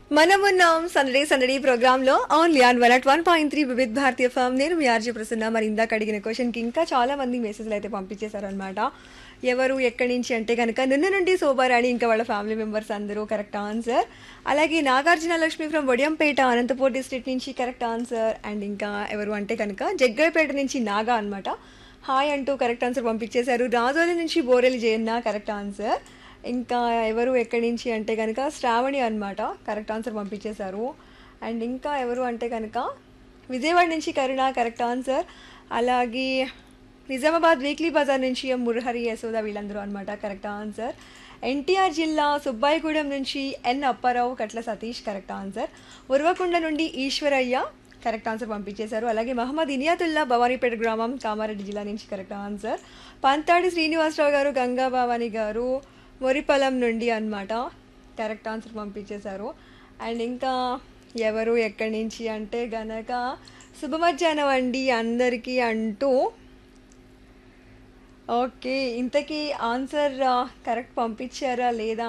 మనమున్నాం సందడి సందడి ప్రోగ్రామ్ లో only on one at one point three Vividh Bharati FM నేను మీ ఆర్జీ ప్రసన్న మరి ఇందాక అడిగిన క్వశ్చన్ కి ఇంకా చాలా మంది మెసేజ్లు అయితే పంపించేశారు అనమాట ఎవరు ఎక్కడి నుంచి అంటే కనుక నిన్న నుండి శోభారాణి ఇంకా వాళ్ళ ఫ్యామిలీ మెంబర్స్ అందరూ కరెక్ట్ ఆన్సర్ అలాగే నాగార్జున లక్ష్మి ఫ్రమ్ వడియంపేట అనంతపూర్ డిస్ట్రిక్ట్ నుంచి కరెక్ట్ ఆన్సర్ అండ్ ఇంకా ఎవరు అంటే కనుక జగ్గైపేట నుంచి నాగా అన్నమాట హాయ్ అంటూ కరెక్ట్ ఆన్సర్ పంపించేశారు రాజోలి నుంచి బోరెలి జయన్న కరెక్ట్ ఆన్సర్ ఇంకా ఎవరు ఎక్కడి నుంచి అంటే కనుక శ్రావణి అన్నమాట కరెక్ట్ ఆన్సర్ పంపించేశారు అండ్ ఇంకా ఎవరు అంటే కనుక విజయవాడ నుంచి కరుణ కరెక్ట్ ఆన్సర్ అలాగే నిజామాబాద్ వీక్లీ బజార్ నుంచి ఎం మురహరి యశోద వీళ్ళందరూ అనమాట కరెక్ట్ ఆన్సర్ ఎన్టీఆర్ జిల్లా సుబ్బాయిగూడెం నుంచి N Apparao Katla Satish correct answer Uravakonda నుండి ఈశ్వరయ్య కరెక్ట్ ఆన్సర్ పంపించేశారు అలాగే మహమ్మద్ ఇనియాతుల్లా భవానీపేట గ్రామం కామారెడ్డి జిల్లా నుంచి కరెక్ట్ ఆన్సర్ పంతాడి శ్రీనివాసరావు గారు గంగా భవాని గారు మొరిపలం నుండి అన్నమాట కరెక్ట్ ఆన్సర్ పంపించేశారు అండ్ ఇంకా ఎవరు ఎక్కడి నుంచి అంటే గనక శుభ మధ్యాహ్నం అండి అందరికీ అంటూ ఓకే ఇంతకీ ఆన్సర్ కరెక్ట్ పంపించారా లేదా